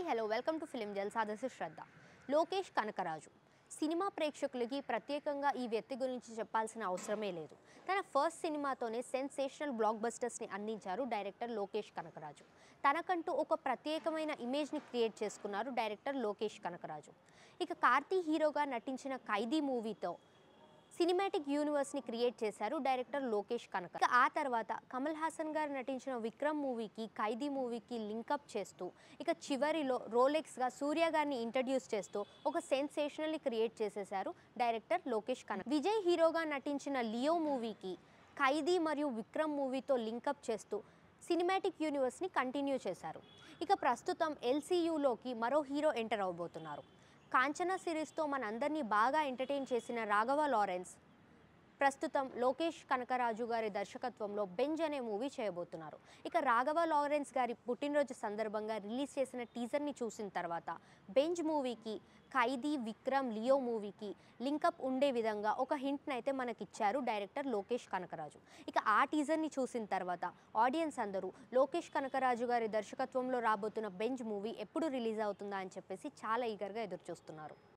hi hello welcome to film Jalsa this is Shraddha Lokesh Kanagaraj cinema ప్రేక్షకులకి ప్రత్యేకంగా ఈ వ్యక్తి గురించి చెప్పాల్సిన అవసరమే లేదు తన ఫస్ట్ సినిమాతోనే సెన్సేషనల్ బ్లాక్ బస్టర్స్ని అందించారు డైరెక్టర్ లోకేష్ కనకరాజు తనకంటూ ఒక ప్రత్యేకమైన ఇమేజ్ని క్రియేట్ చేసుకున్నారు డైరెక్టర్ లోకేష్ కనకరాజు ఇక కార్తీ హీరోగా నటించిన ఖైదీ మూవీతో సినిమాటిక్ యూనివర్స్ని క్రియేట్ చేశారు డైరెక్టర్ లోకేష్ కనక ఇక ఆ తర్వాత కమల్ హాసన్ గారు నటించిన విక్రమ్ మూవీకి ఖైదీ మూవీకి లింకప్ చేస్తూ ఇక చివరిలో రోలెక్స్గా సూర్య గారిని ఇంట్రడ్యూస్ చేస్తూ ఒక సెన్సేషనల్ని క్రియేట్ చేసేశారు డైరెక్టర్ లోకేష్ కనక విజయ్ హీరోగా నటించిన లియో మూవీకి ఖైదీ మరియు విక్రమ్ మూవీతో లింకప్ చేస్తూ సినిమాటిక్ యూనివర్స్ని కంటిన్యూ చేశారు ఇక ప్రస్తుతం ఎల్సీయూలోకి మరో హీరో ఎంటర్ అవబోతున్నారు కాంచనా సిరీస్తో మనందరినీ బాగా ఎంటర్టైన్ చేసిన రాఘవ లారెన్స్ ప్రస్తుతం లోకేష్ కనకరాజు గారి దర్శకత్వంలో బెంజ్ అనే మూవీ చేయబోతున్నారు ఇక రాఘవ లారెన్స్ గారి పుట్టినరోజు సందర్భంగా రిలీజ్ చేసిన టీజర్ని చూసిన తర్వాత బెంజ్ మూవీకి ఖైదీ విక్రమ్ లియో మూవీకి లింకప్ ఉండే విధంగా ఒక హింట్ని అయితే మనకిచ్చారు డైరెక్టర్ లోకేష్ కనకరాజు ఇక ఆ టీజర్ని చూసిన తర్వాత ఆడియన్స్ అందరూ లోకేష్ కనకరాజు గారి దర్శకత్వంలో రాబోతున్న బెంజ్ మూవీ ఎప్పుడు రిలీజ్ అవుతుందా అని చెప్పేసి చాలా ఈగర్గా ఎదురు చూస్తున్నారు